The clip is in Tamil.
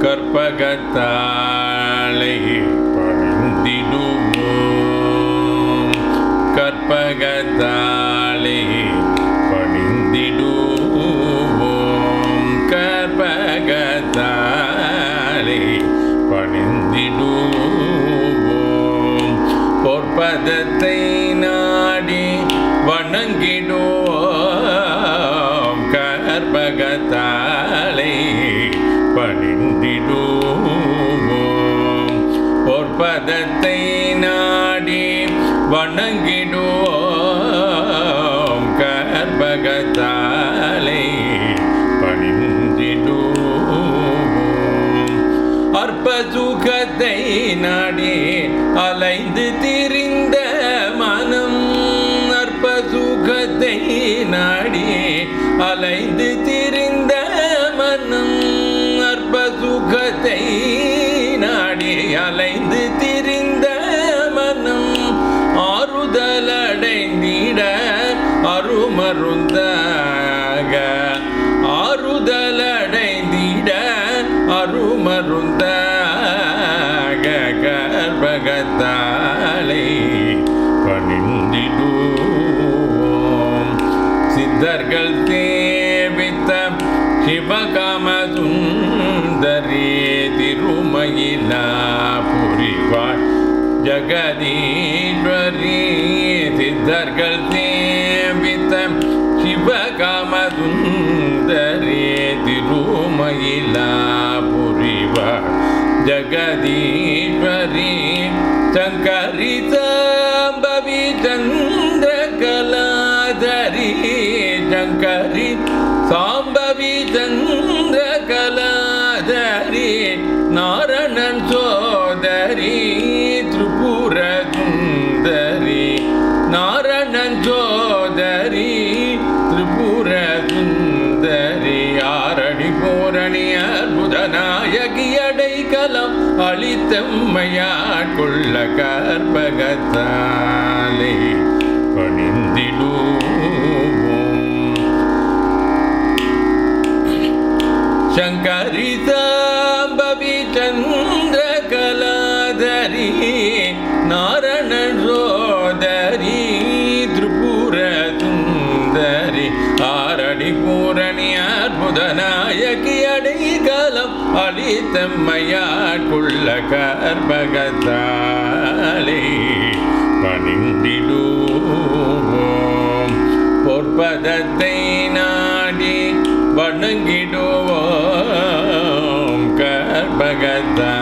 கற்பகத்தாலை பணிந்திடுவோம் கற்பகத்தாலை பணிந்திடுவோம் கற்பகத்தாலை பணிந்திடுவோம் பொற்பதத்தை நாடி வணங்கிடுவோம் கற்பகத்தாலை பணிந்திடுவோம் பொற்பதத்தை நாடி வணங்கிடுவோம் கற்பகத்தாலை பணிந்திடுவோம் அற்ப சுகத்தை நாடி அலைந்து திரிந்த மனம் அற்ப சுகத்தை நாடி அலைந்து திரிந்த மனம் அற்ப சுகத்தை நாடி அலைந்து திரிந்த மனம் ஆறுதலடைந்திட அருமருந்தாக ஆறுதலடைந்திட அருமருந்தாக கர்ப்பகத்தாலை பணிந்திடுவோம் சித்தர்கள் தேவித்த சிவகாமசுந்தரி திருமயிலா புரிவாள் ஜகதீஸ்வரி சித்தர்கள் தேவித்த சிவகாமசுந்தரி திருமயிலா புரிவாள் ஜகதீஸ்வரி சங்கரி சாம்பவி சந்திரகலாதரி சங்கரி சாம்பவி சந்திரகலாதரி நாரணன் சோதரி திரிபுர சுந்தரி நாரணன் சோதரி திரிபுர சுந்தரி ஆரணி பூரணி அற்புத நாயகி அடைக்கலம் அளித்தம்மையாட்கொள்ள கற்பகத்தாலே பணிந்திடுவோம் சங்கரி சாம்பவி சந்திரகலாதரி நாரணன் சோதரி திரிபுர சுந்தரி ஆரணி பூரணி அற்புத நாயகி அடைகலம் அளித்தம்மையாட்கொள்ள கற்பகத்தாலே பணிந்திடுவோம் பொற்பதத்தை நாடி வணங்கிடுவோம் கற்பகத்தாலே